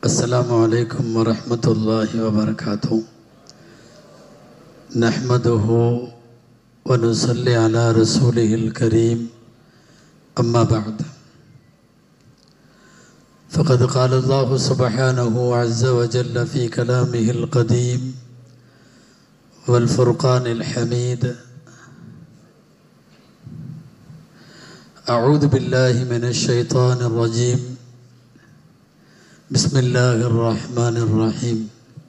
السلام عليكم ورحمة الله وبركاته نحمده ونصلي على رسوله الكريم أما بعد فقد قال الله سبحانه عز وجل في كلامه القديم والفرقان الحميد أعوذ بالله من الشيطان الرجيم بسم الله الرحمن الرحيم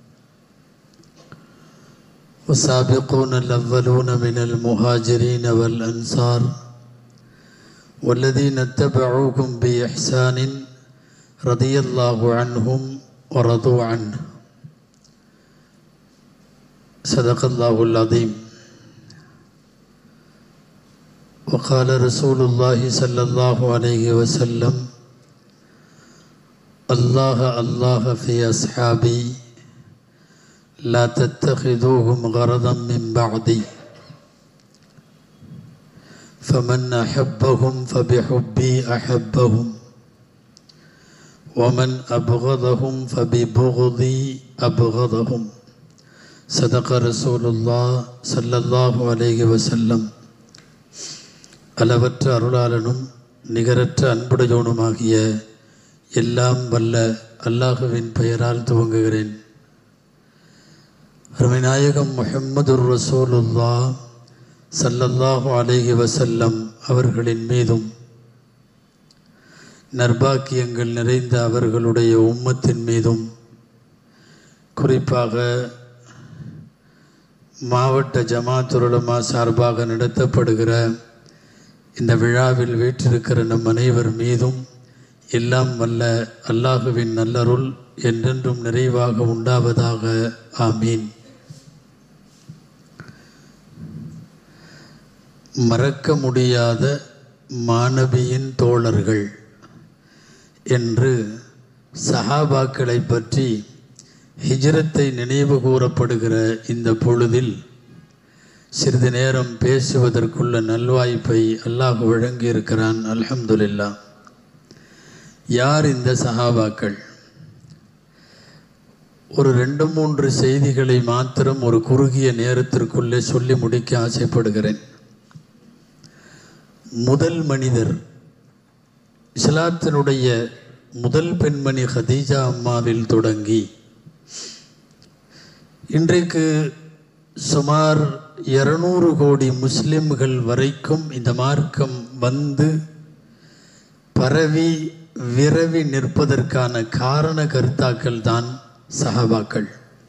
والسابقون الأولون من المهاجرين والأنصار والذين اتبعوكم بإحسان رضي الله عنهم ورضوا عنه صدق الله العظيم وقال رسول الله صلى الله عليه وسلم الله الله في أصحابي لا تتخذوهم غرضا من بعدي فمن أحبهم فبحبي أحبهم ومن أبغضهم فببغضي أبغضهم صدق رسول الله صلى الله عليه وسلم அளவற்ற அருளாளனும் நிகரற்ற அன்புடையோனுமாகிய எல்லாம் வல்ல அல்லாஹுவின் பெயரால் துவங்குகிறேன் அருமைநாயகம் முஹம்மதுர் ரசூலுல்லா சல்லல்லாஹு அலைஹி வசல்லம் அவர்களின் மீதும் நர்பாக்கியங்கள் நிறைந்த அவர்களுடைய உம்மத்தின் மீதும் குறிப்பாக மாவட்ட ஜமாத்துருலமா சார்பாக நடத்தப்படுகிற இந்த விழாவில் வீற்றிருக்கிற நம் அனைவர் மீதும் எல்லாம் வல்ல அல்லாஹுவின் நல்லருள் என்றென்றும் நிறைவாக உண்டாவதாக ஆமீன் மறக்க முடியாத மாணவியின் தோழர்கள் என்று சஹாபாக்களை பற்றி ஹிஜரத்தை நினைவு கூறப்படுகிற இந்த பொழுதில் சிறிது நேரம் பேசுவதற்குள்ள நல்வாய்ப்பை அல்லாஹ் வழங்கியிருக்கிறான் அல்ஹம்துலில்லா யார் இந்த சஹாபாக்கள் ஒரு ரெண்டு மூன்று செய்திகளை மாத்திரம் ஒரு குறுகிய நேரத்திற்குள்ளே சொல்லி முடிக்க ஆசைப்படுகிறேன் முதல் மனிதர் இஸ்லாத்தினுடைய முதல் பெண்மணி ஹதீஜா அம்மாவில் தொடங்கி இன்றைக்கு சுமார் இருநூறு கோடி முஸ்லிம்கள் வரைக்கும் இந்த மார்க்கம் வந்து பரவி விரவி நிற்பதற்கான காரண கருத்தாக்கள் தான் சஹாபாக்கள்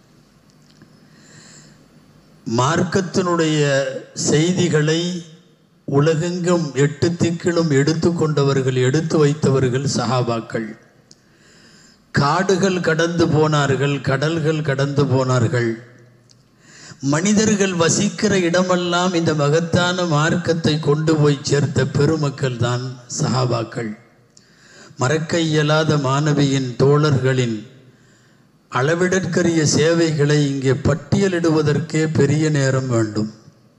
மார்க்கத்தினுடைய செய்திகளை உலகெங்கும் எட்டு திக்கிலும் எடுத்து கொண்டவர்கள் எடுத்து வைத்தவர்கள் சஹாபாக்கள் காடுகள் கடந்து போனார்கள் கடல்கள் கடந்து போனார்கள் மனிதர்கள் வசிக்கிற இடமெல்லாம் இந்த மகத்தான மார்க்கத்தை கொண்டு போய் சேர்த்த பெருமக்கள் தான் சஹாபாக்கள் மறக்க இயலாத மாணவியின் தோழர்களின் அளவிடற்கரிய சேவைகளை இங்கே பட்டியலிடுவதற்கே பெரிய நேரம் வேண்டும்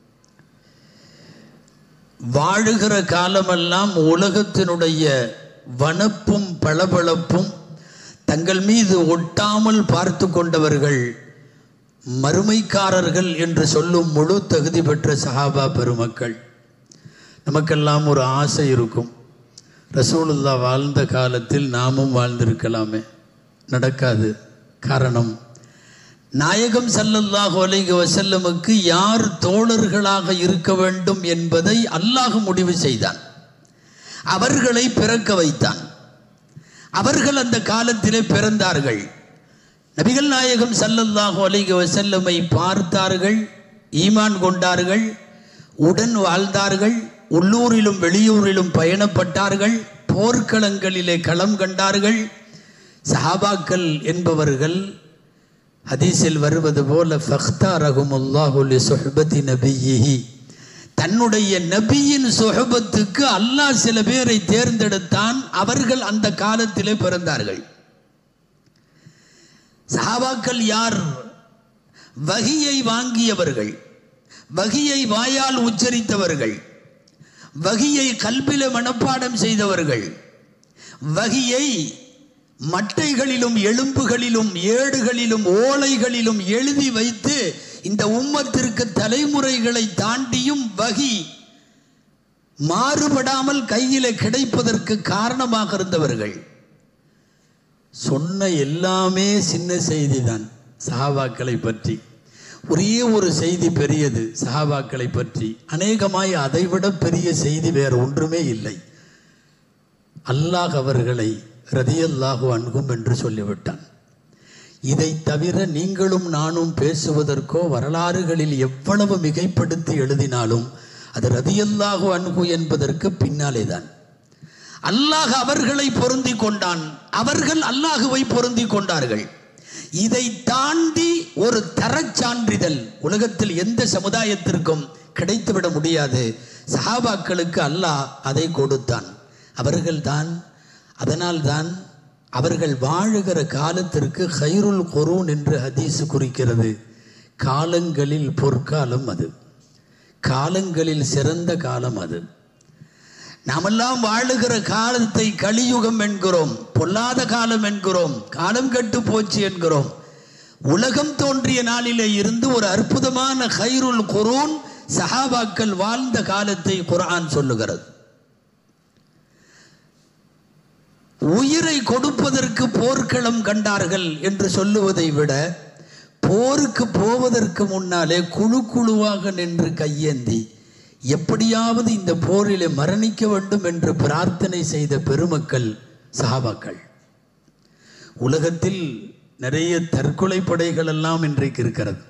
வாழுகிற காலமெல்லாம் உலகத்தினுடைய வனப்பும் பளபளப்பும் தங்கள் மீது ஒட்டாமல் பார்த்து கொண்டவர்கள் மறுமைக்காரர்கள் என்று சொல்லும் முழு தகுதி பெற்ற சஹாபா பெருமக்கள் நமக்கெல்லாம் ஒரு ஆசை இருக்கும் ரசூலுல்லா வாழ்ந்த காலத்தில் நாமும் வாழ்ந்திருக்கலாமே நடக்காது காரணம் நாயகம் சல்லல்லாஹு அலைஹி வசல்லமுக்கு யார் தோழர்களாக இருக்க வேண்டும் என்பதை அல்லாஹ் முடிவு செய்தான் அவர்களை பிறக்க வைத்தான் அவர்கள் அந்த காலத்திலே பிறந்தார்கள் நபிகள் நாயகம் சல்லல்லாஹு அலைஹி வசல்லமை பார்த்தார்கள் ஈமான் கொண்டார்கள் உடன் வாழ்ந்தார்கள் உள்ளூரிலும் வெளியூரிலும் பயணப்பட்டார்கள் போர்க்களங்களிலே களம் கண்டார்கள் சஹாபாக்கள் என்பவர்கள் ஹதீஸில் வருவது போல ஃபக்தாரகுமுல்லாஹுலி சுஹபதி நபியிஹி தன்னுடைய நபியின் சுஹபத்துக்கு அல்லாஹ் சில பேரை தேர்ந்தெடுத்தான் அவர்கள் அந்த காலத்திலே பிறந்தார்கள் சஹாபாக்கள் யார் வகியை வாங்கியவர்கள் வகியை வாயால் உச்சரித்தவர்கள் வகியை கல்பில மனப்பாடம் செய்தவர்கள் வகியை மட்டைகளிலும் எலும்புகளிலும் ஏடுகளிலும் ஓலைகளிலும் எழுதி வைத்து இந்த உம்மத்திற்கு தலைமுறைகளை தாண்டியும் வகி மாறுபடாமல் கையில கிடைப்பதற்கு காரணமாக இருந்தவர்கள் சொன்ன எல்லாமே சின்ன செய்தி தான் சஹாபாக்களை பற்றி ஒரே ஒரு செய்தி பெரியது சஹாபாக்களை பற்றி அநேகமாய் அதைவிட பெரிய செய்தி வேற ஒன்றுமே இல்லை அல்லாஹ் அவர்களை ரதியல்லாஹு அன்கும் என்று சொல்லிவிட்டான் இதை தவிர நீங்களும் நானும் பேசுவதற்கோ வரலாறுகளில் எவ்வளவு மிகைப்படுத்தி எழுதினாலும் அது ரதியல்லாஹு அன்கு என்பதற்கு பின்னாலே தான் அல்லாஹ் அவர்களை பொருந்தி கொண்டான் அவர்கள் அல்லாஹுவை பொருந்தி கொண்டார்கள் இதை தாண்டி ஒரு தரச் சான்றிதழ் உலகத்தில் எந்த சமுதாயத்திற்கும் கிடைத்துவிட முடியாது சஹாபாக்களுக்கு அல்லாஹ் அதை கொடுத்தான் அவர்கள்தான் அதனால்தான் அவர்கள் வாழுகிற காலத்திற்கு ஹைருல் குரூன் என்று ஹதீஸ் குறிக்கிறது காலங்களில் பொற்காலம் அது காலங்களில் சிறந்த காலம் அது நாமெல்லாம் வாழுகிற காலத்தை கலியுகம் என்கிறோம் பொல்லாத காலம் என்கிறோம் காலம் கெட்டு போச்சு என்கிறோம் உலகம் தோன்றிய நாளிலே இருந்து ஒரு அற்புதமான ஹைருல் குரூன் சஹாபாக்கள் வாழ்ந்த காலத்தை குர்ஆன் சொல்லுகிறது உயிரை கொடுப்பதற்கு போர்க்களம் கண்டார்கள் என்று சொல்லுவதை விட போருக்கு போவதற்கு முன்னாலே குழு குழுவாக நின்று கையேந்தி எப்படியாவது இந்த போரிலே மரணிக்க வேண்டும் என்று பிரார்த்தனை செய்த பெருமக்கள் சஹாபாக்கள் உலகத்தில் நிறைய தற்கொலை படைகள் எல்லாம் இன்றைக்கு இருக்கிறது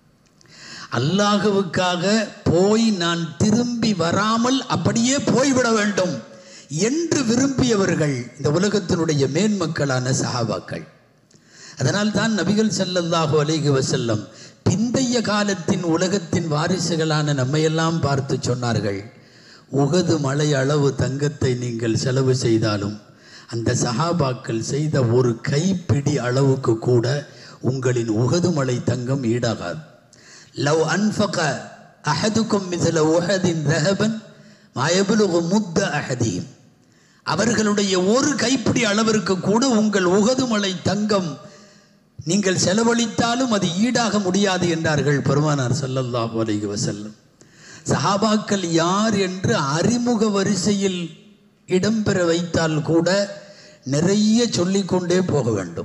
அல்லாஹுவுக்காக போய் நான் திரும்பி வராமல் அப்படியே போய்விட வேண்டும் என்று விரும்பியவர்கள் இந்த உலகத்தினுடைய மேன்மக்களான சஹாபாக்கள் அதனால் தான் நபிகள் ஸல்லல்லாஹு அலைஹி வஸல்லம் பிந்தைய காலத்தின் உலகத்தின் வாரிசுகளான நம்மையெல்லாம் பார்த்து சொன்னார்கள் உகது மலை அளவு தங்கத்தை நீங்கள் செலவு செய்தாலும் அந்த சஹாபாக்கள் செய்த ஒரு கைப்பிடி அளவுக்கு கூட உங்களின் உகது மலை தங்கம் ஈடாகாது லவ் அன்ஃபக அஹதுக்கும் மிஸ்ல உஹதின் ரஹபன் மாயபுலுகு முத்த அஹதீம் அவர்களுடைய ஒரு கைப்பிடி அளவிற்கு கூட உங்கள் உகது மலை தங்கம் நீங்கள் செலவழித்தாலும் அது ஈடாக முடியாது என்றார்கள் பெருமானார் ஸல்லல்லாஹு அலைஹி வஸல்லம் சஹாபாக்கள் யார் என்று அறிமுக வரிசையில் இடம்பெற வைத்தால் கூட நிறைய சொல்லிக்கொண்டே போக வேண்டும்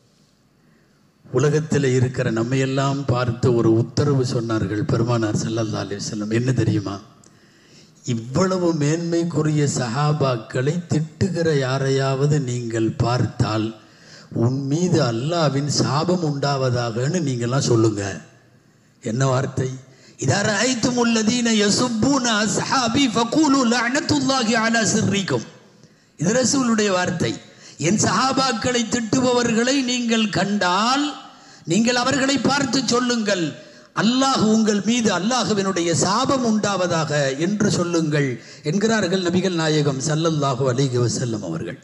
உலகத்தில் இருக்கிற நம்மையெல்லாம் பார்த்து ஒரு உத்தரவு சொன்னார்கள் பெருமானார் ஸல்லல்லாஹு அலைஹி வஸல்லம் என்ன தெரியுமா இவ்வளவு மேன்மைக்குரிய சஹாபாக்களை திட்டுகிற யாரையாவது நீங்கள் பார்த்தால் உன் மீது அல்லாவின் சாபம் உண்டாவதாகன்னு நீங்கள்லாம் சொல்லுங்க என்ன வார்த்தை இதா ரஐத்தும் உள்ளதீன யசுப்பூன அஸ்ஹாபி ஃபகூலு லஅனத்துல்லாஹி அலா சிர்ரிக்கும் இது ரசூலுடைய வார்த்தை என் சஹாபாக்களை திட்டுபவர்களை நீங்கள் கண்டால் நீங்கள் அவர்களை பார்த்து சொல்லுங்கள் அல்லாஹ் உங்கள் மீது அல்லாஹுவினுடைய சாபம் உண்டாவதாக என்று சொல்லுங்கள் என்கிறார்கள் நபிகள் நாயகம் ஸல்லல்லாஹு அலைஹி வஸல்லம் அவர்கள்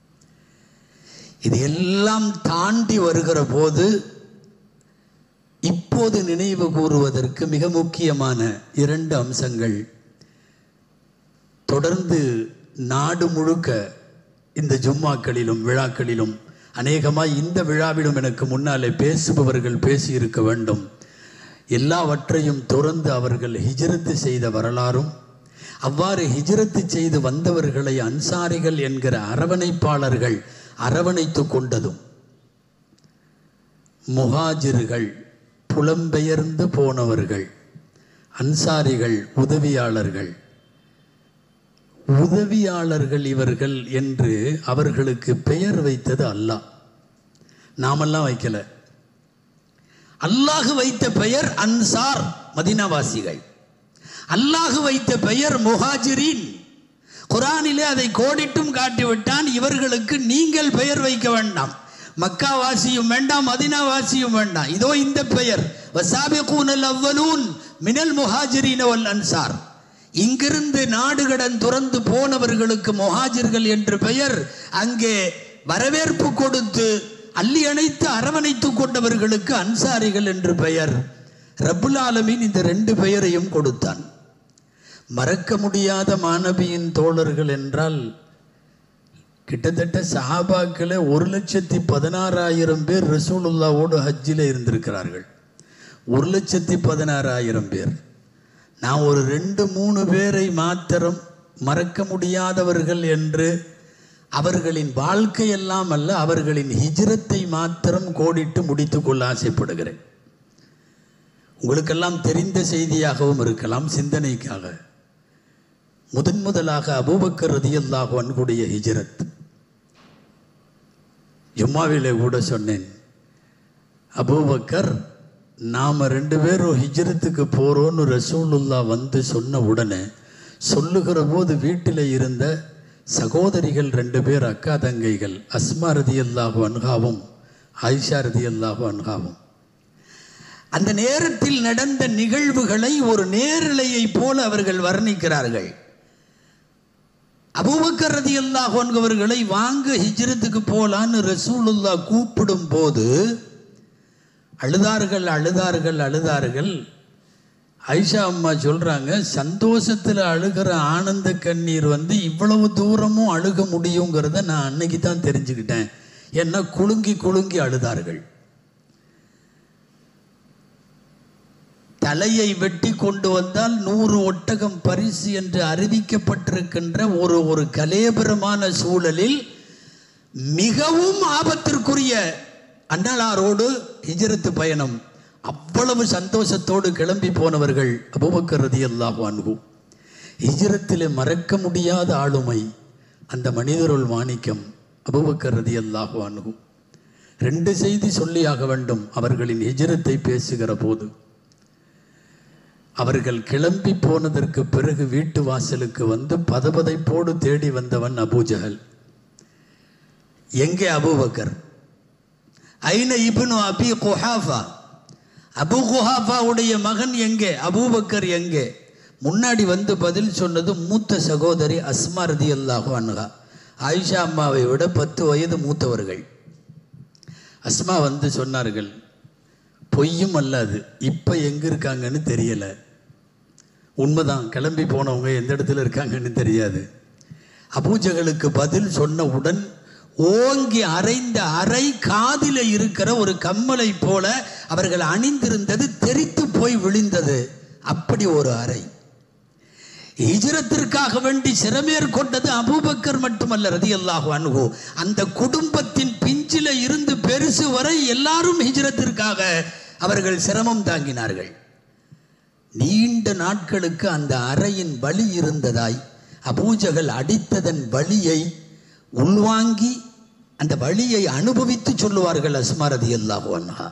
இது எல்லாம் தாண்டி வருகிற போது இப்போது நினைவு கூறுவதற்கு மிக முக்கியமான இரண்டு அம்சங்கள் தொடர்ந்து நாடு முழுக்க இந்த ஜும்மாக்களிலும் விழாக்களிலும் அநேகமாய் இந்த விழாவிலும் எனக்கு முன்னாலே பேசுபவர்கள் பேசியிருக்க வேண்டும் எல்லாவற்றையும் துறந்து அவர்கள் ஹிஜ்ரத்து செய்த வரலாறும் அவ்வாறு ஹிஜ்ரத்து செய்து வந்தவர்களை அன்சாரிகள் என்கிற அரவணைப்பாளர்கள் அரவணைத்து கொண்டதும் முஹாஜிர்கள் புலம்பெயர்ந்து போனவர்கள் அன்சாரிகள் உதவியாளர்கள் உதவியாளர்கள் இவர்கள் என்று அவர்களுக்கு பெயர் வைத்தது அல்லாஹ் நாமெல்லாம் வைக்கல அல்லாஹ் வைத்த பெயர் அன்சார் மதினாவாசிகள் அல்லாஹ் வைத்த பெயர் முஹாஜிரின் குரானிலே அதை கோடிட்டும் காட்டிவிட்டான் இவர்களுக்கு நீங்கள் பெயர் வைக்க வேண்டாம் மக்கா வாசியும் வேண்டாம் மதினா வாசியும் வேண்டாம் இதோ இந்த பெயர் வசாபிகூனல் அவ்வலூன் மினல் முஹாஜிரின் வல் அன்சார் இங்கிருந்து நாடுகடன் துறந்து போனவர்களுக்கு முஹாஜிர்கள் என்று பெயர் அங்கே வரவேற்பு கொடுத்து அள்ளி அணைத்து அரவணைத்து கொண்டவர்களுக்கு அன்சாரிகள் என்று பெயர் ரப்புல் ஆலமீன் இந்த ரெண்டு பெயரையும் கொடுத்தான் மறக்க முடியாத மாணவியின் தோழர்கள் என்றால் கிட்டத்தட்ட சஹாபாக்களே ஒரு லட்சத்தி பதினாறாயிரம் பேர் ரசூலுல்லாவோடு ஹஜ்ஜில் இருந்திருக்கிறார்கள் ஒரு லட்சத்தி பதினாறாயிரம் பேர் நான் ஒரு ரெண்டு மூணு பேரை மாத்திரம் மறக்க முடியாதவர்கள் என்று அவர்களின் வாழ்க்கையெல்லாம் அல்ல அவர்களின் ஹிஜ்ரத்தை மாத்திரம் கோடிட்டு முடித்துக்கொள்ள ஆசைப்படுகிறேன் உங்களுக்கெல்லாம் தெரிந்த செய்தியாகவும் இருக்கலாம் சிந்தனைக்காக முதன் முதலாக அபூபக்கர் ரதியல்லாஹு அன்குடைய ஹிஜ்ரத் ஜும்மாவிலே கூட சொன்னேன் அபூபக்கர் நாம் ரெண்டு பேரும் ஹிஜ்ரத்துக்கு போகிறோன்னு ரசூலுல்லா வந்து சொன்ன உடனே சொல்லுகிற போது வீட்டில் இருந்த சகோதரிகள் ரெண்டு பேர் அக்கா தங்கைகள் அஸ்மா ரதியல்லாஹு அன்ஹாவும் ஆயிஷா ரதியல்லாஹு அன்ஹாவும் அந்த நேரத்தில் நடந்த நிகழ்வுகளை ஒரு நேரலையை போல அவர்கள் வர்ணிக்கிறார்கள் அபூபக்கர் ரதியல்லாஹு அன்ஹவர்களை வாங்க ஹிஜ்ரத்துக்கு போலான்னு ரசூலுல்லா கூப்பிடும் போது அழுதார்கள் அழுதார்கள் அழுதார்கள் ஐஷா அம்மா சொல்றாங்க சந்தோஷத்தில் அழுகிற ஆனந்த கண்ணீர் வந்து இவ்வளவு தூரமும் அழுக முடியுங்கிறத நான் அன்னைக்கு தான் தெரிஞ்சுக்கிட்டேன் ஏன்னா குலுங்கி குலுங்கி அழுதார்கள் தலையை வெட்டி கொண்டு வந்தால் நூறு ஒட்டகம் பரிசு என்று அறிவிக்கப்பட்டிருக்கின்ற ஒரு ஒரு கலேபரமான சூழலில் மிகவும் ஆபத்திற்குரிய அண்ணலாரோடு ஹிஜரத்து பயணம் அவ்வளவு சந்தோஷத்தோடு கிளம்பி போனவர்கள் அபுபக்கர் ரதியல்லாஹு அன்ஹு ஹிஜரத்திலே மறக்க முடியாத ஆளுமை அந்த மனிதருள் மாணிக்கம் அபுபக்கர் ரதியல்லாஹு அன்ஹு ரெண்டு செய்தி சொல்லியாக வேண்டும் அவர்களின் ஹிஜரத்தை பேசுகிற போது அவர்கள் கிளம்பி போனதற்கு பிறகு வீட்டு வாசலுக்கு வந்து பதபதைப்போடு தேடி வந்தவன் அபூஜஹல் எங்கே அபூபக்கர் ஐன இப்னு அபி குஹாஃபா அபு குஹாஃபாவுடைய மகன் எங்கே அபூபக்கர் எங்கே முன்னாடி வந்து பதில் சொன்னது மூத்த சகோதரி அஸ்மா ரதி அல்லாஹு அன்ஹா ஆயிஷா அம்மாவை விட பத்து வயது மூத்தவர்கள் அஸ்மா வந்து சொன்னார்கள் பொய்யும் அல்ல அது இப்போ எங்கே இருக்காங்கன்னு தெரியல உண்மைதான் கிளம்பி போனவங்க எந்த இடத்துல இருக்காங்கன்னு தெரியாது அபூஜகளுக்கு பதில் சொன்னவுடன் ஓங்கி அரைந்த அரை காதில இருக்கிற ஒரு கம்மலை போல அவர்கள் அணிந்திருந்தது தெரித்து போய் விழுந்தது அப்படி ஒரு அறை ஹிஜரத்திற்காக வேண்டி சிறமேற்கொண்டது அபூபக்கர் மட்டுமல்ல ரதி அல்லாஹு அன்ஹு அந்த குடும்பத்தின் பிஞ்சில இருந்து பெருசு வரை எல்லாரும் ஹிஜரத்திற்காக அவர்கள் சிரமம் தாங்கினார்கள் நீண்ட நாட்களுக்கு அந்த அறையின் வலி இருந்ததாய் அபூஜகள் அடித்ததன் வலியை உள்வாங்கி அந்த வழியை அனுபவித்து சொல்லுவார்கள் அஸ்மாரதி அல்லாஹு அன்ஹா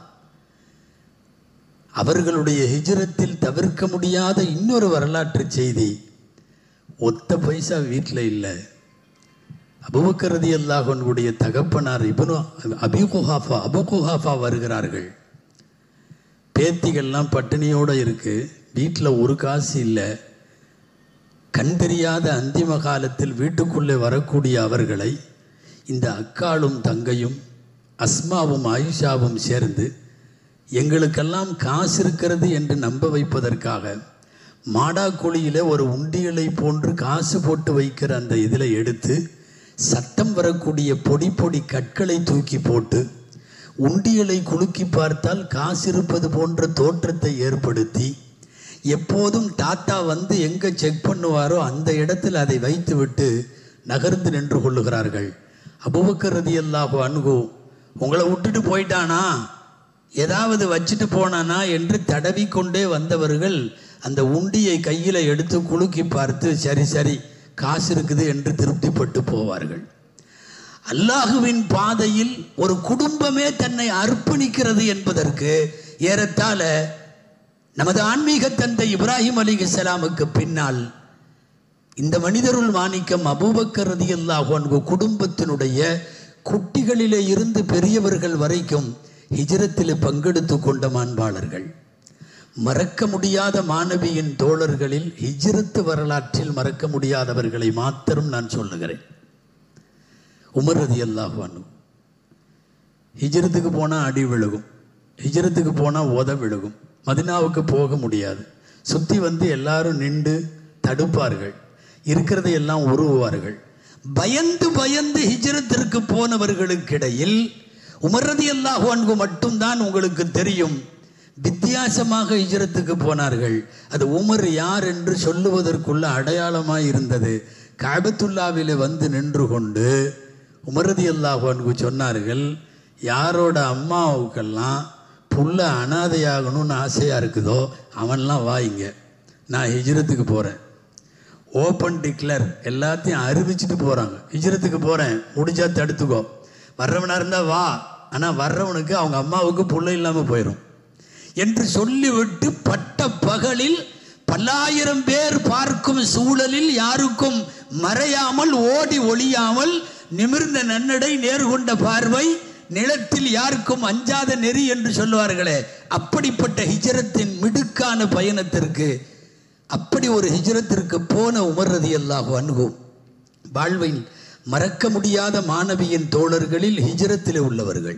அவர்களுடைய ஹிஜரத்தில் தவிர்க்க முடியாத இன்னொரு வரலாற்று செய்தி ஒத்த பைசா வீட்டில் இல்லை அபுபக்கரதி அல்லாஹனுடைய தகப்பனார் இபனு அபி குஹாஃபா அபு குஹாஃபா வருகிறார்கள் பேத்திகள்லாம் பட்டினியோடு இருக்கு வீட்டில் ஒரு காசு இல்லை கண் தெரியாத அந்திம காலத்தில் வீட்டுக்குள்ளே வரக்கூடிய அவர்களை இந்த அக்காளும் தங்கையும் அஸ்மாவும் ஆயிஷாவும் சேர்ந்து எங்களுக்கெல்லாம் காசு இருக்கிறது என்று நம்ப வைப்பதற்காக மாடாக்குழியில் ஒரு உண்டியலை போன்று காசு போட்டு வைக்கிற அந்த இதில் எடுத்து சத்தம் வரக்கூடிய பொடி பொடி கற்களை தூக்கி போட்டு உண்டியலை குலுக்கி பார்த்தால் காசு இருப்பது போன்ற தோற்றத்தை ஏற்படுத்தி எப்போதும் தாத்தா வந்து எங்கே செக் பண்ணுவாரோ அந்த இடத்தில் அதை வைத்துவிட்டு நகர்ந்து நின்று கொள்ளுகிறார்கள் அபுபக்கர் ரதி அல்லாஹு அன்கு உங்களை விட்டுட்டு போயிட்டானா ஏதாவது வச்சுட்டு போனானா என்று தடவி கொண்டே வந்தவர்கள் அந்த உண்டியை கையில் எடுத்து குலுக்கி பார்த்து சரி சரி காசு இருக்குது என்று திருப்திப்பட்டு போவார்கள் அல்லாஹுவின் பாதையில் ஒரு குடும்பமே தன்னை அர்ப்பணிக்கிறது என்பதற்கு ஏறத்தாழ நமது ஆன்மீக தந்தை இப்ராஹிம் அலி இஸ்லாமுக்கு பின்னால் இந்த மனிதருள் மாணிக்கம் அபூபக்கர் ரதியல்லாஹு அன்கு குடும்பத்தினுடைய குட்டிகளிலே இருந்து பெரியவர்கள் வரைக்கும் ஹிஜரத்தில் பங்கெடுத்து கொண்ட மாண்பாளர்கள் மறக்க முடியாத மாணவியின் தோழர்களில் ஹிஜ்ரத்து வரலாற்றில் மறக்க முடியாதவர்களை மாத்திரம் நான் சொல்லுகிறேன் உமர் ரதி அல்லாஹானு ஹிஜ்ரத்துக்கு போனால் அடி விழுகும் ஹிஜ்ரத்துக்கு போனால் உத விழுகும் மதினாவுக்கு போக முடியாது சுற்றி வந்து எல்லாரும் நின்று தடுப்பார்கள் இருக்கிறதை எல்லாம் உருவுவார்கள் பயந்து பயந்து ஹிஜ்ரத்திற்கு போனவர்களுக்கிடையில் உமரதி அல்லாஹு அன்பு மட்டும்தான் உங்களுக்கு தெரியும் வித்தியாசமாக ஹிஜ்ரத்துக்கு போனார்கள் அது உமர் யார் என்று சொல்லுவதற்குள்ள அடையாளமாய் இருந்தது காபத்துல்லாவிலே வந்து நின்று கொண்டு உமரதி அல்லாஹு அன்பு சொன்னார்கள் யாரோட அம்மாவுக்கெல்லாம் புள்ள அனாதையாகணும்னு ஆசையாக இருக்குதோ அவன்லாம் வாங்க நான் ஹிஜ்ரத்துக்கு போகிறேன் ஓப்பன் டிக்ளர் எல்லாத்தையும் அறிவிச்சிட்டு போகிறாங்க ஹிஜ்ரத்துக்கு போகிறேன் முடிஞ்சா தடுத்துக்கோ வர்றவனாக இருந்தால் வா ஆனால் வர்றவனுக்கு அவங்க அம்மாவுக்கு புள்ள இல்லாமல் போயிடும் என்று சொல்லிவிட்டு பட்ட பகலில் பல்லாயிரம் பேர் பார்க்கும் சூழலில் யாருக்கும் மறையாமல் ஓடி ஒளியாமல் நிமிர்ந்த நன்னடை நேர்கொண்ட பார்வை நிலத்தில் யாருக்கும் அஞ்சாத நெறி என்று சொல்லுவார்களே அப்படிப்பட்ட ஹிஜரத்தின் மிடுக்கான பயணத்திற்கு அப்படி ஒரு ஹிஜரத்திற்கு போன உமர் ரதி அல்லாஹு அணுகும் வாழ்வில் மறக்க முடியாத மாணவியின் தோழர்களில் ஹிஜரத்தில் உள்ளவர்கள்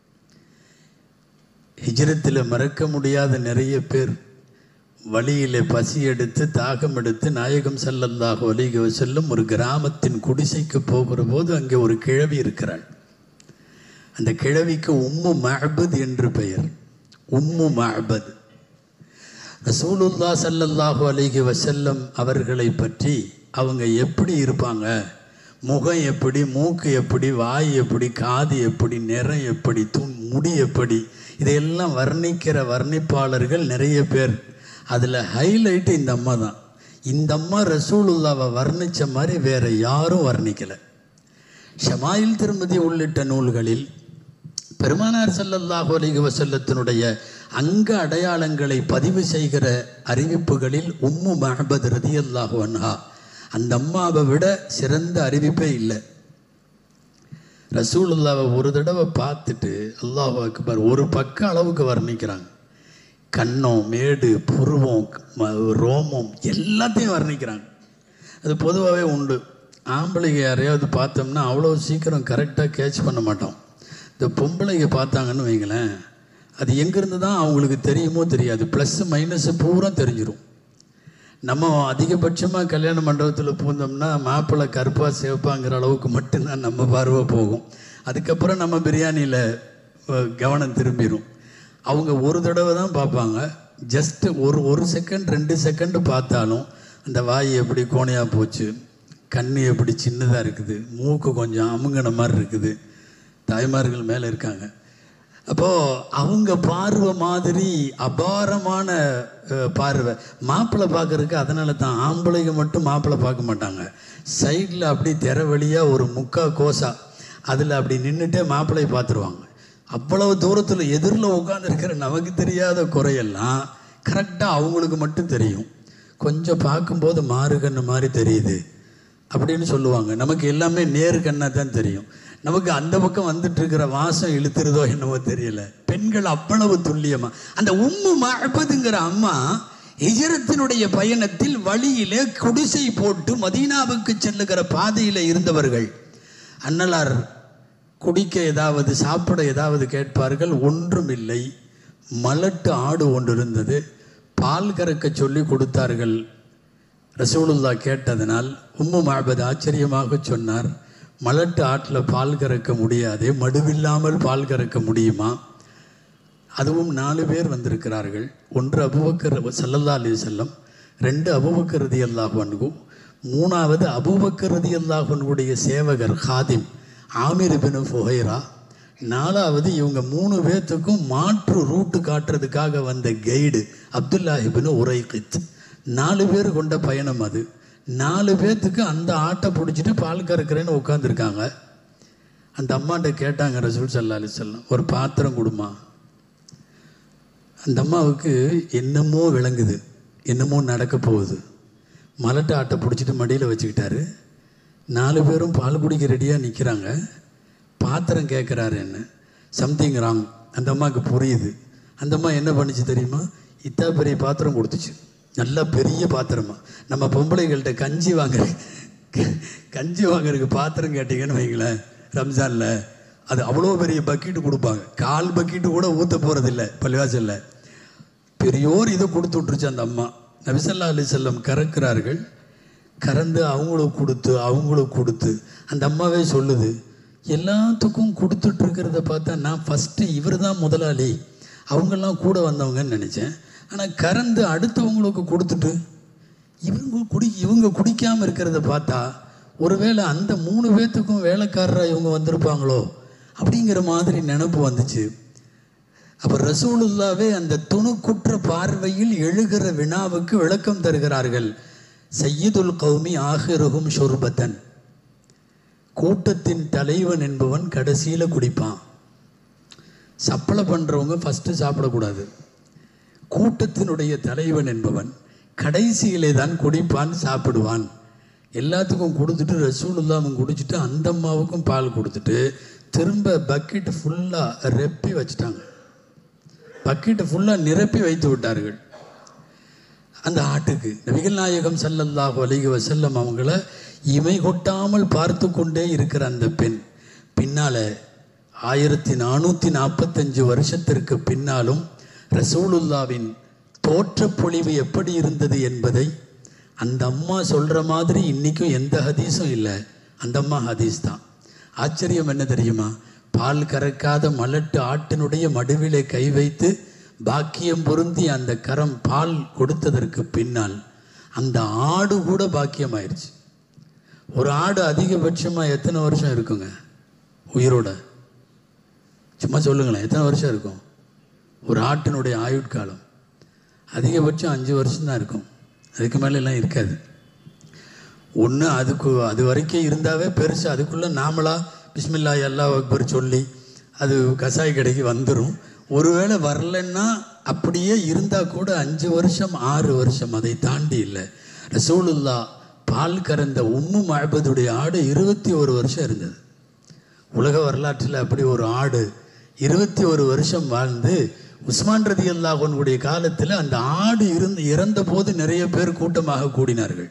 ஹிஜரத்தில் மறக்க முடியாத நிறைய பேர் வழியிலே பசி எடுத்து தாகம் எடுத்து நாயகம் ஸல்லல்லாஹு அலைஹி வஸல்லம் ஒரு கிராமத்தின் குடிசைக்கு போகிற போது அங்கே ஒரு கிழவி இருக்கிறாள் அந்த கிழவிக்கு உம்மு மஹபத் என்று பெயர் உம்மு மஹபத் ரசூலுல்லா ஸல்லல்லாஹு அலைஹி வஸல்லம் அவர்களை பற்றி அவங்க எப்படி இருப்பாங்க முகம் எப்படி மூக்கு எப்படி வாய் எப்படி காது எப்படி நிறம் எப்படி துண் முடி எப்படி இதையெல்லாம் வர்ணிக்கிற வர்ணிப்பாளர்கள் நிறைய பேர் அதில் ஹைலைட்டு இந்த அம்மா தான் இந்த அம்மா ரசூலுல்லாவை வர்ணித்த மாதிரி வேற யாரும் வர்ணிக்கலை ஷமாயில் திருமதி உள்ளிட்ட நூல்களில் பெருமானார் ஸல்லல்லாஹு அலைஹி வஸல்லத்தினுடைய அங்க அடையாளங்களை பதிவு செய்கிற அறிவிப்புகளில் உம்மு மஹபத் ரதியல்லாஹு அன்ஹா அந்த அம்மாவை விட சிறந்த அறிவிப்பே இல்லை ரசூலுல்லாவை ஒரு தடவை பார்த்துட்டு அல்லாஹ் அக்பர் ஒரு பக்க அளவுக்கு வர்ணிக்கிறாங்க கண்ணம் மேடு புருவம் ம- ரோமம் எல்லாத்தையும் வர்ணிக்கிறாங்க அது பொதுவாகவே உண்டு ஆம்பளைங்க யாரையாவது பார்த்தோம்னா அவ்வளோ சீக்கிரம் கரெக்டாக கேட்ச் பண்ண மாட்டோம் இந்த பொம்பளைங்க பார்த்தாங்கன்னு வைங்களேன் அது எங்கேருந்து தான் அவங்களுக்கு தெரியுமோ தெரியாது ப்ளஸ் மைனஸ் பூரா தெரிஞ்சிரும் நம்ம அதிகபட்சமாக கல்யாண மண்டபத்தில் பூந்தோம்னா மாப்பிள்ளை கருப்பா சிவப்பாங்கிற அளவுக்கு மட்டும்தான் நம்ம பார்வை போகும் அதுக்கப்புறம் நம்ம பிரியாணியில் கவனம் திரும்பிடும் அவங்க ஒரு தடவை தான் பார்ப்பாங்க ஜஸ்ட் ஒரு ஒரு செகண்ட் ரெண்டு செகண்ட் பார்த்தாலும் அந்த வாய் எப்படி கோணையாக போச்சு கண்ணு எப்படி சின்னதாக இருக்குது மூக்கு கொஞ்சம் அமுங்கின மாதிரி இருக்குது தாய்மார்கள் மேலே இருக்காங்க அப்போது அவங்க பார்வை மாதிரி அபாரமான அஹ், பார்வை மாப்பிள்ளை பார்க்கறதுக்கு அதனால தான் ஆம்பளைங்க மட்டும் மாப்பிள்ளை பார்க்க மாட்டாங்க சைடில் அப்படி திற வழியாக ஒரு முக்கா கோசா அதில் அப்படி நின்றுட்டே மாப்பிள்ளையை பார்த்துருவாங்க அவ்வளவு தூரத்தில் எதிரில் உட்காந்துருக்கிற நமக்கு தெரியாத குறையெல்லாம் கரெக்டாக அவங்களுக்கு மட்டும் தெரியும் கொஞ்சம் பார்க்கும்போது மாறு கண்ணு மாதிரி தெரியுது அப்படின்னு சொல்லுவாங்க நமக்கு எல்லாமே நேரு கண்ணா தான் தெரியும் நமக்கு அந்த பக்கம் வந்துட்டு இருக்கிற வாசம் இழுத்துறதோ என்னவோ தெரியல பெண்கள் அவ்வளவு துல்லியமா அந்த உம்மு மழப்பதுங்கிற அம்மா ஹிஜரத்தினுடைய பயணத்தில் வழியிலே குடிசை போட்டு மதீனாவுக்கு செல்லுகிற பாதையில இருந்தவர்கள் அன்னலார் குடிக்க ஏதாவது சாப்பிட ஏதாவது கேட்பார்கள் ஒன்றும் இல்லை மலட்டு ஆடு ஒன்று இருந்தது பால் கறக்க சொல்லி கொடுத்தார்கள் ரசூலுல்லா கேட்டதனால் உம்மு மாபத் ஆச்சரியமாக சொன்னார் மலட்டு ஆட்டில் பால் கறக்க முடியாதே மடுவில்லாமல் பால் கறக்க முடியுமா அதுவும் நாலு பேர் வந்திருக்கிறார்கள் ஒன்று அபுபக்கர் சல்லல்லா அலி செல்லம் ரெண்டு அபுபக்கர் ரதி அல்லாஹ் அன்கு மூணாவது அபுபக்கர் ரதி அல்லாஹனுடைய சேவகர் ஹாதிம் ஆமிர் பின் ஃபுஹைரா நாலாவது இவங்க மூணு பேர்த்துக்கும் மாற்று ரூட்டு காட்டுறதுக்காக வந்த கைடு அப்துல்லாஹிபின் உரைகித் நாலு பேர் கொண்ட பயணம் அது நாலு பேர்த்துக்கு அந்த ஆட்டை பிடிச்சிட்டு பால் கறக்கிறேன்னு உட்காந்துருக்காங்க அந்த அம்மாட்ட கேட்டாங்க ரசூல் சல்லா அலிசல்லாம் ஒரு பாத்திரம் கொடுமா அந்த அம்மாவுக்கு என்னமோ விளங்குது என்னமோ நடக்க போகுது மலட்டு ஆட்டை பிடிச்சிட்டு மடியில் வச்சுக்கிட்டாரு நாலு பேரும் பால் குடிக்க ரெடியாக நிற்கிறாங்க பாத்திரம் கேட்குறாரு என்ன சம்திங் ராங் அந்த அம்மாவுக்கு புரியுது அந்த அம்மா என்ன பண்ணுச்சு தெரியுமா இத்தா பெரிய பாத்திரம் கொடுத்துச்சு நல்லா பெரிய பாத்திரமா நம்ம பொம்பளைகள்கிட்ட கஞ்சி வாங்குற கஞ்சி வாங்குறதுக்கு பாத்திரம் கேட்டிங்கன்னு வைங்களேன் ரம்ஜானில் அது அவ்வளோ பெரிய பக்கெட்டு கொடுப்பாங்க கால் பக்கெட்டு கூட ஊற்ற போகிறதில்ல பள்ளிவாசலில் பெரியோர் இதை கொடுத்து விட்டுருச்சு அந்த அம்மா நபிசல்லா அலி செல்லம் கறக்கிறார்கள் கறந்து அவங்களுக்கு கொடுத்து அவங்களுக்கு கொடுத்து அந்த அம்மாவே சொல்லுது எல்லாத்துக்கும் கொடுத்துட்டு இருக்கிறத பார்த்தா நான் ஃபஸ்ட்டு இவர் தான் முதலாளி அவங்கெல்லாம் கூட வந்தவங்கன்னு நினச்சேன் ஆனால் கறந்து அடுத்தவங்களுக்கு கொடுத்துட்டு இவங்க குடி இவங்க குடிக்காமல் இருக்கிறத பார்த்தா ஒருவேளை அந்த மூணு பேர்த்துக்கும் வேலைக்காரராக இவங்க வந்திருப்பாங்களோ அப்படிங்கிற மாதிரி நினப்பு வந்துச்சு அப்போ ரசூலுல்லாவே அந்த துணுக்குற்ற பார்வையில் எழுகிற வினாவுக்கு விளக்கம் தருகிறார்கள் சையதுல் கௌமி ஆகிருகும் ஷுர்பத்தன் கூட்டத்தின் தலைவன் என்பவன் கடைசியில் குடிப்பான் சப்பளை பண்ணுறவங்க ஃபஸ்ட்டு சாப்பிடக்கூடாது கூட்டத்தினுடைய தலைவன் என்பவன் கடைசியிலே தான் குடிப்பான் சாப்பிடுவான் எல்லாத்துக்கும் கொடுத்துட்டு ரசூலுல்லா அவன் குடிச்சிட்டு அந்த அம்மாவுக்கும் பால் கொடுத்துட்டு திரும்ப பக்கெட் ஃபுல்லாக ரெப்பி வச்சுட்டாங்க பக்கெட்டை ஃபுல்லாக நிரப்பி வைத்து விட்டார்கள் அந்த ஆட்டுக்கு நபிகள் நாயகம் ஸல்லல்லாஹு அலைஹி வஸல்லம் அவங்கள இமை கொட்டாமல் பார்த்து கொண்டே இருக்கிற அந்த பெண் பின்னால ஆயிரத்தி நானூற்றி நாற்பத்தஞ்சு வருஷத்திற்கு பின்னாலும் ரசூலுல்லாவின் தோற்றப்பொழிவு எப்படி இருந்தது என்பதை அந்த அம்மா சொல்ற மாதிரி இன்னைக்கும் எந்த ஹதீஸும் இல்லை அந்த அம்மா ஹதீஸ் தான் ஆச்சரியம் என்ன தெரியுமா பால் கறக்காத மலட்டு ஆட்டினுடைய மடுவிலே கை வைத்து பாக்கியம் பொருந்தி அந்த கரம் பால் கொடுத்ததற்கு பின்னால் அந்த ஆடு கூட பாக்கியமாயிருச்சு ஒரு ஆடு அதிகபட்சமாக எத்தனை வருஷம் இருக்குங்க உயிரோட சும்மா சொல்லுங்களேன் எத்தனை வருஷம் இருக்கும் ஒரு ஆட்டினுடைய ஆயுட்காலம் அதிகபட்சம் அஞ்சு வருஷம் தான் இருக்கும் அதுக்கு மேல எல்லாம் இருக்காது ஒன்று அதுக்கு அது வரைக்கும் இருந்தாவே பெருசு அதுக்குள்ளே நாமளா பிஸ்மில்லா அல்லா அக்பர் சொல்லி அது கசாய் கடைக்கு வந்துடும் ஒருவேளை வரலன்னா அப்படியே இருந்தால் கூட அஞ்சு வருஷம் ஆறு வருஷம் அதை தாண்டி இல்லை ரசூலுல்லா பால் கறந்த உம்மு மழபதுடைய ஆடு இருபத்தி ஒரு வருஷம் இருந்தது உலக வரலாற்றில் அப்படி ஒரு ஆடு இருபத்தி ஒரு வருஷம் வாழ்ந்து உஸ்மான் ரதி அல்லாஹனுடைய காலத்தில் அந்த ஆடு இருந்து இறந்த போது நிறைய பேர் கூட்டமாக கூடினார்கள்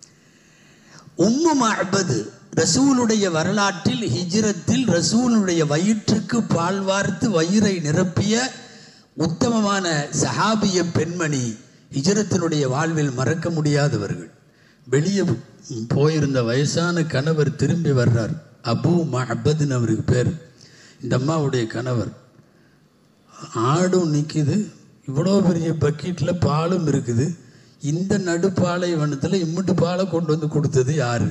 உம்மு மஅபது ரசூலுடைய வரலாற்றில் ஹிஜ்ரத்தில் ரசூலுடைய வயிற்றுக்கு பால் வார்த்து வயிறை நிரப்பிய உத்தமமான சஹாபிய பெண்மணி ஹிஜ்ரத்தினுடைய வாழ்வில் மறக்க முடியாதவர்கள் வெளியே போயிருந்த வயசான கணவர் திரும்பி வர்றார் அபு மஹபதுன்னு அவருக்கு பேர் இந்த அம்மாவுடைய கணவர் ஆடும் நிற்கிது இவ்வளோ பெரிய பக்கெட்டில் பாலும் இருக்குது இந்த நடுப்பாலைவனத்தில் இம்முட்டு பாலை கொண்டு வந்து கொடுத்தது யாரு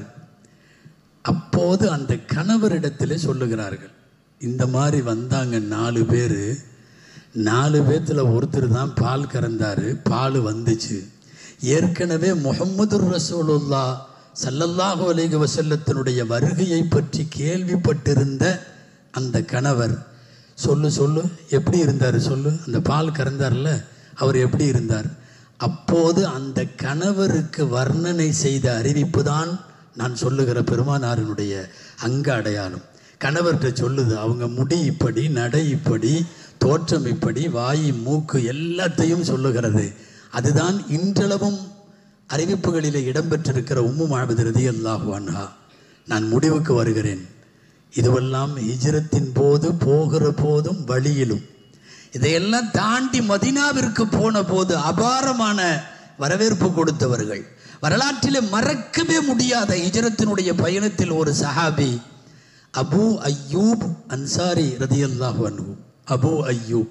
அப்போது அந்த கணவரிடத்தில் சொல்லுகிறார்கள் இந்த மாதிரி வந்தாங்க நாலு பேர் நாலு பேர்த்தில் ஒருத்தர் தான் பால் கறந்தாரு பால் வந்துச்சு ஏற்கனவே முகமது ரசூலுல்லா சல்லல்லாஹு அலைஹி வஸல்லத்தினுடைய வருகையை பற்றி கேள்விப்பட்டிருந்த அந்த கணவர் சொல்லு சொல்லு எப்படி இருந்தார் சொல்லு அந்த பால் கறந்தார்ல அவர் எப்படி இருந்தார் அப்போது அந்த கணவருக்கு வர்ணனை செய்த அறிவிப்பு தான் நான் சொல்லுகிற பெருமானாரினுடைய அங்க அடையாளம் கணவர்கிட்ட சொல்லுது அவங்க முடி இப்படி நடை இப்படி தோற்றம் இப்படி வாய் மூக்கு எல்லாத்தையும் சொல்லுகிறது அதுதான் இன்றளவும் அறிவிப்புகளிலே இடம்பெற்றிருக்கிற உம்மு மாழ்வது ரதி அல்லாஹு அன்ஹா நான் முடிவுக்கு வருகிறேன் இதுவெல்லாம் ஹிஜ்ரத்தின் போது போகிற போதும் வழியிலும் இதையெல்லாம் தாண்டி மதினாவிற்கு போன போது அபாரமான வரவேற்பு கொடுத்தவர்கள் வரலாற்றிலே மறக்கவே முடியாத ஹிஜரத்தினுடைய பயணத்தில் ஒரு சஹாபி அபு அய்யூப் அன்சாரி ரதியல்லாஹு அன்ஹு அபு அய்யூப்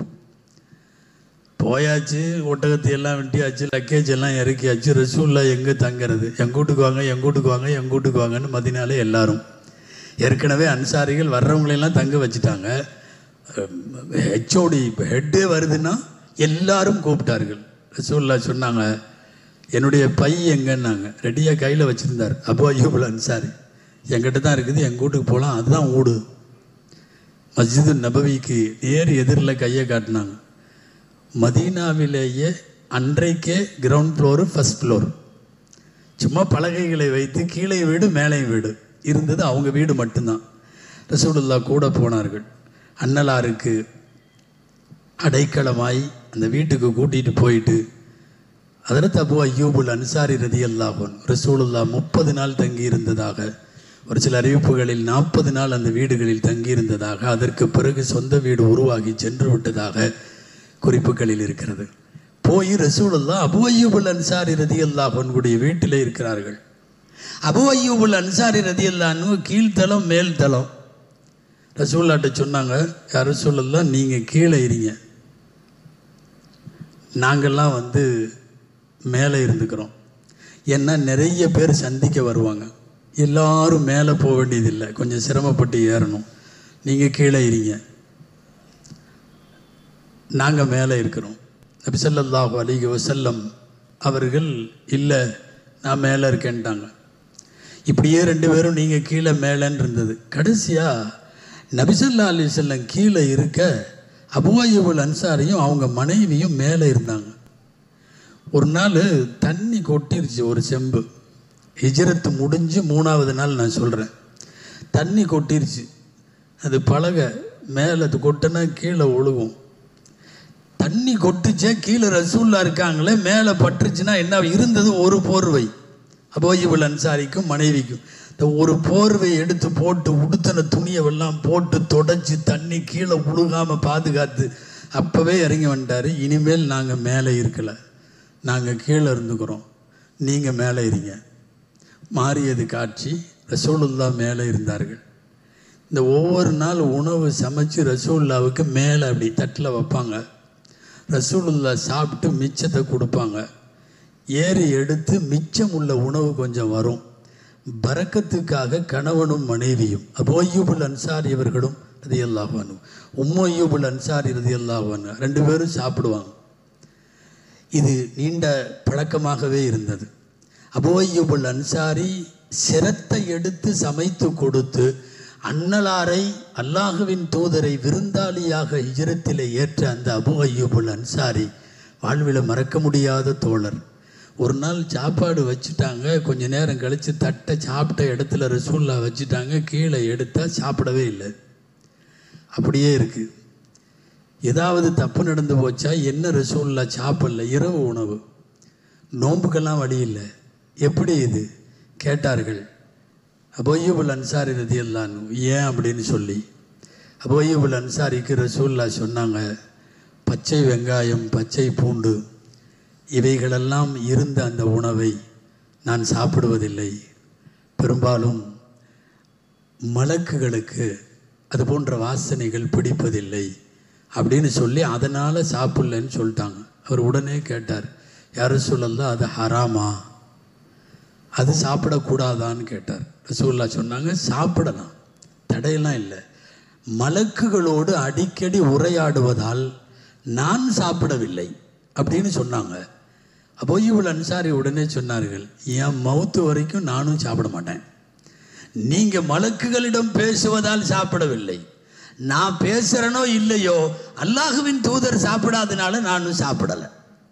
போயாச்சு ஒட்டகத்தை எல்லாம் வெட்டியாச்சு லக்கேஜ் எல்லாம் இறக்கியாச்சு ரசூல்லா எங்கே தங்குறது எங்க வீட்டுக்கு வாங்க எங்க வீட்டுக்கு வாங்க எங்க வீட்டுக்கு வாங்கன்னு மதினாலே எல்லாரும் ஏற்கனவே அன்சாரிகள் வர்றவங்களெல்லாம் தங்க வச்சுட்டாங்க ஹெச்ஓடி இப்போ ஹெட்டே வருதுன்னா எல்லாரும் கூப்பிட்டார்கள் ரசூல்லா சொன்னாங்க என்னுடைய பை எங்கன்னாங்க ரெடியாக கையில் வச்சுருந்தார் அபு அய்யூபுல் அன்சாரி என்கிட்ட தான் இருக்குது எங்கள் வீட்டுக்கு போகலாம் அதுதான் ஊடு மஸ்ஜிது நபவிக்கு நேர் எதிரில் கையை காட்டினாங்க மதீனாவிலேயே அன்றைக்கே கிரவுண்ட் ஃப்ளோரு ஃபஸ்ட் ஃப்ளோர் சும்மா பலகைகளை வைத்து கீழே வீடு மேலே வீடு இருந்தது அவங்க வீடு மட்டும்தான் ரசூலுல்லா கூட போனார்கள் அன்னலாருக்கு அடைக்கலமாய் அந்த வீட்டுக்கு கூட்டிகிட்டு போயிட்டு அதில் அபு அய்யூபுல் அன்சாரி ரதி அல்லாஹன் ரசூலுல்லா முப்பது நாள் தங்கி இருந்ததாக ஒரு சில அறிவிப்புகளில் நாற்பது நாள் அந்த வீடுகளில் தங்கியிருந்ததாக அதற்கு பிறகு சொந்த வீடு உருவாகி சென்று விட்டதாக குறிப்புகளில் இருக்கிறது போய் ரசூலுல்லா அபு அய்யூபுல் அன்சாரி ரதி அல்லாஹன்குடைய வீட்டிலே இருக்கிறார்கள் அபு ஐயூபுல் அன்சாரி ரதியல்லான்னு கீழ்த்தலம் மேல் தளம் ரசூல்லாட்ட சொன்னாங்க யார் சொல்லலாம் நீங்கள் கீழே இருங்க நாங்கள்லாம் வந்து மேலே இருந்துக்கிறோம் ஏன்னா நிறைய பேர் சந்திக்க வருவாங்க எல்லாரும் மேலே போக வேண்டியதில்லை கொஞ்சம் சிரமப்பட்டு ஏறணும் நீங்கள் கீழே இருங்க நாங்கள் மேலே இருக்கிறோம் நபி ஸல்லல்லாஹு அலைஹி வஸல்லம் அவர்கள் இல்லை நான் மேலே இருக்கேன்ட்டாங்க இப்படியே ரெண்டு பேரும் நீங்கள் கீழே மேலேன்னு இருந்தது கடைசியாக நபிசல்லா அலி செல்லம் கீழே இருக்க அபுவாயுபுல் அன்சாரியும் அவங்க மனைவியும் மேலே இருந்தாங்க ஒரு நாள் தண்ணி கொட்டிருச்சு ஒரு செம்பு ஹிஜரத்து முடிஞ்சு மூணாவது நாள் நான் சொல்கிறேன் தண்ணி கொட்டிருச்சு அது பலகை மேலே அது கொட்டினா கீழே ஒழுகும் தண்ணி கொட்டுச்சே கீழே ரசூல்லா இருக்காங்களே மேலே பட்டுருச்சுன்னா என்ன இருந்தது ஒரு போர்வை அபோஜிபுல் அன்சாரிக்கும் மனைவிக்கும் இந்த ஒரு போர்வை எடுத்து போட்டு உடுத்தின துணியவெல்லாம் போட்டு தொடச்சி தண்ணி கீழே உழுகாம பாதுகாத்து அப்போவே இறங்கி வந்துட்டாரு இனிமேல் நாங்கள் மேலே இருக்கலை நாங்கள் கீழே இருந்துக்கிறோம் நீங்கள் மேலே இருங்க மாறியது காட்சி ரசூலுல்லா மேலே இருந்தார்கள் இந்த ஒவ்வொரு நாள் உணவு சமைச்சு ரசூலுல்லாவுக்கு மேலே அப்படி தட்டில் வைப்பாங்க ரசூலுல்லா சாப்பிட்டு மிச்சத்தை கொடுப்பாங்க ஏறி எடுத்து மிச்சம் உள்ள உணவு கொஞ்சம் வரும் பரக்கத்துக்காக கணவனும் மனைவியும் அபோயூபுல் அன்சாரி இவர்களும் ரதி அல்லாஹானு உம்மோயூபுல் அன்சாரி ரதி அல்லாஹானு ரெண்டு பேரும் சாப்பிடுவாங்க இது நீண்ட பழக்கமாகவே இருந்தது அபோய்யுபுல் அன்சாரி சிரத்தை எடுத்து சமைத்து கொடுத்து அன்னலாரை அல்லாஹுவின் தூதரை விருந்தாளியாக இஜரத்திலே ஏற்ற அந்த அபு ஐயூபுல் அன்சாரி வாழ்வில் மறக்க முடியாத தோழர் ஒரு நாள் சாப்பாடு வச்சுட்டாங்க கொஞ்ச நேரம் கழித்து தட்டை சாப்பிட்ட இடத்துல ரசூல்லா வச்சுட்டாங்க கீழே எடுத்தால் சாப்பிடவே இல்லை அப்படியே இருக்குது ஏதாவது தப்பு நடந்து போச்சா என்ன ரசூல்லா சாப்பிடல இரவு உணவு நோம்புக்கெல்லாம் வழி இல்லை எப்படி இது கேட்டார்கள் அபோயூபுல் அன்சாரி ரதி அல்லான்னு ஏன் அப்படின்னு சொல்லி அபோயூபுல் அன்சாரிக்கு ரசூல்லா சொன்னாங்க பச்சை வெங்காயம் பச்சை பூண்டு இவைகளெல்லாம் இருந்த அந்த உணவை நான் சாப்பிடுவதில்லை பெரும்பாலும் மலக்குகளுக்கு அது போன்ற வாசனைகள் பிடிப்பதில்லை அப்படின்னு சொல்லி அதனால் சாப்பிடலன்னு சொல்லிட்டாங்க அவர் உடனே கேட்டார் யாரும் சொல்லலாம் அது ஹராமா அது சாப்பிடக்கூடாதான்னு கேட்டார் ரசூல்லா சொன்னாங்க சாப்பிடலாம் தடையெல்லாம் இல்லை மலக்குகளோடு அடிக்கடி உரையாடுவதால் நான் சாப்பிடவில்லை அப்படின்னு சொன்னாங்க அப்போ இவள் அன்சாரி உடனே சொன்னார்கள் என் மவுத்து வரைக்கும் நானும் சாப்பிட மாட்டேன் நீங்க மலக்குகளிடம் பேசுவதால் சாப்பிடவில்லை நான் பேசுறனோ இல்லையோ அல்லாஹுவின் தூதர் சாப்பிடாதனால நானும் சாப்பிடலை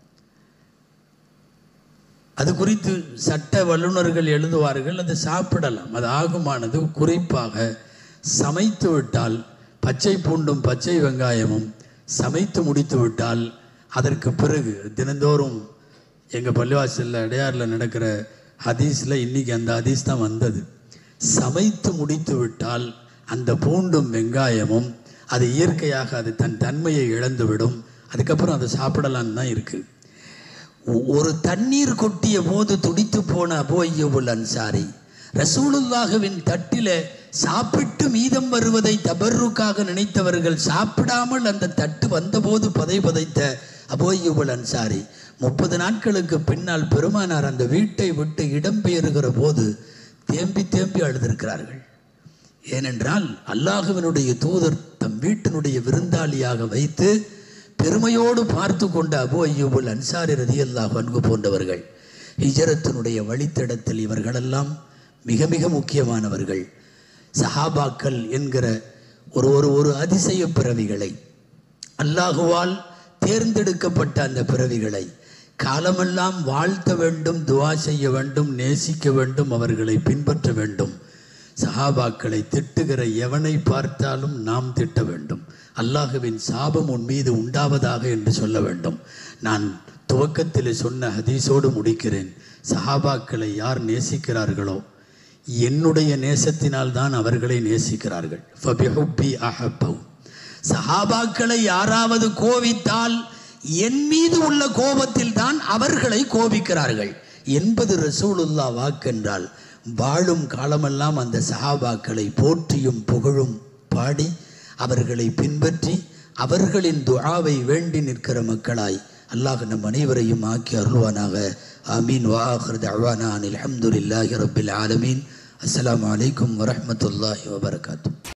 அது குறித்து சட்ட வல்லுநர்கள் எழுதுவார்கள் அது சாப்பிடலாம் அது ஆகுமானது குறிப்பாக சமைத்து விட்டால் பச்சை பூண்டும் பச்சை வெங்காயமும் சமைத்து முடித்து விட்டால் அதற்கு பிறகு தினந்தோறும் எங்கள் பள்ளிவாசலில் அடையாறில் நடக்கிற ஹதீஸில் இன்னைக்கு அந்த ஹதீஸ் தான் வந்தது சமைத்து முடித்து விட்டால் அந்த பூண்டும் வெங்காயமும் அது இயற்கையாக அது தன் தன்மையை இழந்துவிடும் அதுக்கப்புறம் அதை சாப்பிடலான்னு தான் இருக்குது ஒரு தண்ணீர் கொட்டிய போது துடித்து போன அபோய்யபுல் அன்சாரி ரசூலுல்லாஹுவின் தட்டில சாப்பிட்டு மீதம் வருவதை தபர்ருக்காக நினைத்தவர்கள் சாப்பிடாமல் அந்த தட்டு வந்தபோது பதை பதைத்த அபோய்யபுல் அன்சாரி முப்பது நாட்களுக்கு பின்னால் பெருமானார் அந்த வீட்டை விட்டு இடம்பெயருகிற போது தேம்பி தேம்பி அழுதிருக்கிறார்கள் ஏனென்றால் அல்லாஹுவினுடைய தூதர் தம் வீட்டினுடைய விருந்தாளியாக வைத்து பெருமையோடு பார்த்து கொண்ட அபு ஐயூபுல் அன்சாரி ரதி அல்லாஹ் அன்பு போன்றவர்கள் ஹிஜரத்தினுடைய வழித்தடத்தில் இவர்களெல்லாம் மிக மிக முக்கியமானவர்கள் சஹாபாக்கள் என்கிற ஒரு ஒரு ஒரு அதிசய பிறவிகளை அல்லாஹுவால் தேர்ந்தெடுக்கப்பட்ட அந்த பிறவிகளை காலமெல்லாம் வாழ்த்த வேண்டும் துவா செய்ய வேண்டும் நேசிக்க வேண்டும் அவர்களை பின்பற்ற வேண்டும் சஹாபாக்களை திட்டுகிற எவனை பார்த்தாலும் நாம் திட்ட வேண்டும் அல்லாஹுவின் சாபம் உன் மீது உண்டாவதாக என்று சொல்ல வேண்டும் நான் துவக்கத்தில் சொன்ன ஹதீஸோடு முடிக்கிறேன் சஹாபாக்களை யார் நேசிக்கிறார்களோ என்னுடைய நேசத்தினால் தான் அவர்களை நேசிக்கிறார்கள் ஃபபிஹுப்பி அஹப்பவ் சஹாபாக்களை யாராவது கோவித்தால் என் மீது உள்ள கோபத்தில் தான் அவர்களை கோபிக்கிறார்கள் என்பது ரசூலுல்லா வாக்கென்றால் வாழும் காலமெல்லாம் அந்த சஹாபாக்களை போற்றியும் புகழும் பாடி அவர்களை பின்பற்றி அவர்களின் துஆவை வேண்டி நிற்கிற மக்களாய் அல்லாஹ் நம் அனைவரையும் ஆக்கி அருள்வானாக ஆமீன் வாஹர் தவானா அனில் அஹமதுல்லாஹி ரபில் ஆலமீன் அஸ்ஸலாமு அலைக்கும் வரஹ்மத்துல்லாஹி வபரகாத்துஹ்